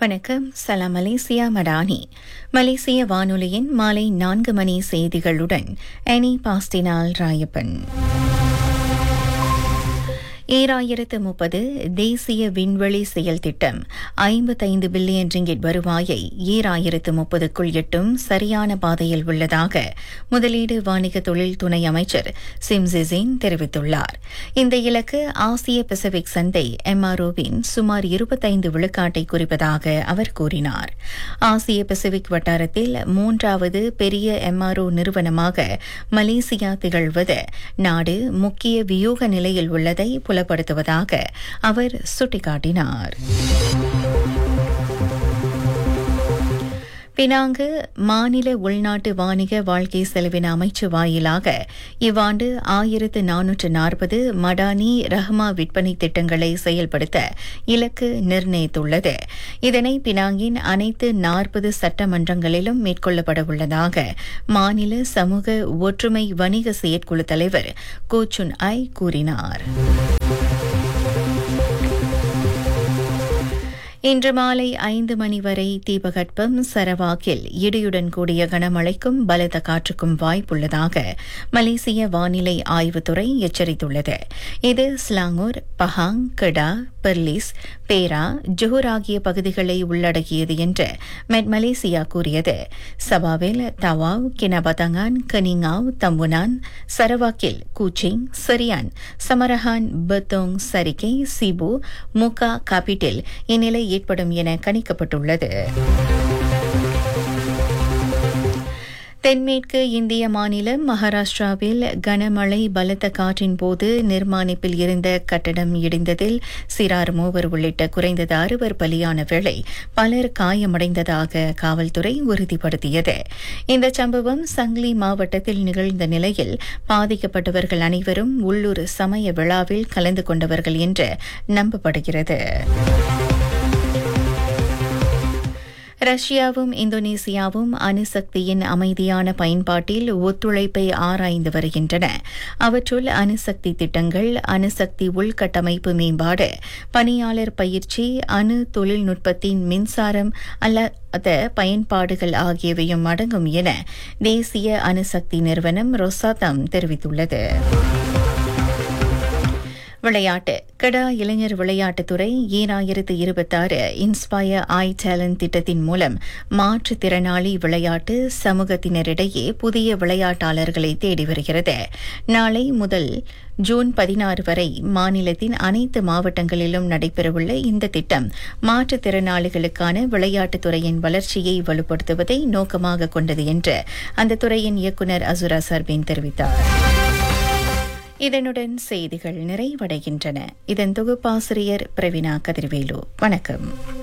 வணக்கம் சலாம் மலேசியா மடானி மலேசிய வானொலியின் மாலை நான்கு மணி செய்திகளுடன் அனி பாஸ்டினால் ராயப்பன் ஈராயிரத்து முப்பது தேசிய விண்வெளி செயல் திட்டம் ஐம்பத்தைந்து பில்லியன் ரிங்கிட் வருவாயை ஈராயிரத்து முப்பதுக்குள் எட்டும் சரியான பாதையில் உள்ளதாக முதலீடு வாணிக தொழில் துணை அமைச்சர் சிம்சிசின் தெரிவித்துள்ளார் இந்த இலக்கு ஆசிய பசிபிக் சந்தை எம்ஆர்ஓவின் சுமார் இருபத்தைந்து விழுக்காட்டை குறிப்பதாக அவர் கூறினார் ஆசிய பசிபிக் வட்டாரத்தில் மூன்றாவது பெரிய எம்ஆர்ஓ நிறுவனமாக மலேசியா திகழ்வது நாடு முக்கிய வியூக நிலையில் உள்ளதை புலப்படுத்துவதாக அவர் சுட்டிக்காட்டினார் பினாங்கு மாநில உள்நாட்டு வாணிக வாழ்க்கை செலவின அமைச்சு வாயிலாக இவ்வாண்டு ஆயிரத்து நானூற்று நாற்பது மடானி ரஹ்மா விற்பனை திட்டங்களை செயல்படுத்த இலக்கு நிர்ணயித்துள்ளது இதனை பினாங்கின் அனைத்து நாற்பது சட்டமன்றங்களிலும் மேற்கொள்ளப்பட உள்ளதாக மாநில சமூக ஒற்றுமை வணிக செயற்குழு தலைவர் கோச்சுன் ஐ கூறினார் இன்று மாலை ஐந்து மணி வரை தீபகற்பம் சரவாக்கில் இடியுடன் கூடிய கனமழைக்கும் பலத்த காற்றுக்கும் வாய்ப்புள்ளதாக மலேசிய வானிலை ஆய்வுத்துறை எச்சரித்துள்ளது இது Selangor Pahang Kedah Perlis Perak Johor ஆகிய பகுதிகளை உள்ளடக்கியது என்று மெட் மலேசியா கூறியது சபாவில் தவாவ் கினபதங்கான் கனிங்காவ் தம்புனான் சரவாக்கில் கூச்சிங் சரியான் சமரஹான் பத்தோங் சரிகை சிபு முகா காபிட்டில் இந்நிலை ஏற்படும் என கணிக்கப்பட்டுள்ளது தென்மேற்கு இந்திய மாநிலம் மகாராஷ்டிராவில் கனமழை பலத்த காற்றின் போது நிர்மாணிப்பில் இருந்த கட்டடம் இடிந்ததில் சிறார் மூவர் உள்ளிட்ட குறைந்தது அறுவர் பலியான வேளை பலர் காயமடைந்ததாக காவல்துறை உறுதிப்படுத்தியது இந்த சம்பவம் சங்லி மாவட்டத்தில் நிகழ்ந்த நிலையில் பாதிக்கப்பட்டவர்கள் அனைவரும் உள்ளூர் சமய விழாவில் கலந்து கொண்டவர்கள் என்று நம்பப்படுகிறது ரஷ்யாவும் இந்தோனேசியாவும் அணுசக்தியின் அமைதியான பயன்பாட்டில் ஒத்துழைப்பை ஆராய்ந்து வருகின்றன அவற்றுள் அணுசக்தி திட்டங்கள் அணுசக்தி உள்கட்டமைப்பு மேம்பாடு பணியாளர் பயிற்சி அணு தொழில்நுட்பத்தின் மின்சாரம் அல்லாத பயன்பாடுகள் ஆகியவையும் அடங்கும் என தேசிய அணுசக்தி நிறுவனம் ரொசாதம் தெரிவித்துள்ளது விளையாட்டு கடா இளைஞர் விளையாட்டுத்துறை ஈராயிரத்து இருபத்தாறு இன்ஸ்பயர் ஐ டேலண்ட் திட்டத்தின் மூலம் மாற்றுத்திறனாளி விளையாட்டு சமூகத்தினரிடையே புதிய விளையாட்டாளர்களை தேடி வருகிறது நாளை முதல் ஜூன் பதினாறு வரை மாநிலத்தின் அனைத்து மாவட்டங்களிலும் நடைபெறவுள்ள இந்த திட்டம் மாற்றுத்திறனாளிகளுக்கான விளையாட்டுத்துறையின் வளர்ச்சியை வலுப்படுத்துவதை நோக்கமாக கொண்டது என்று அந்த துறையின் இயக்குநர் அசுரா சர்பின் தெரிவித்தார் இதனுடன் செய்திகள் நிறைவடைகின்றன இதன் தொகுப்பாசிரியர் பிரவீனா கதிர்வேலு வணக்கம்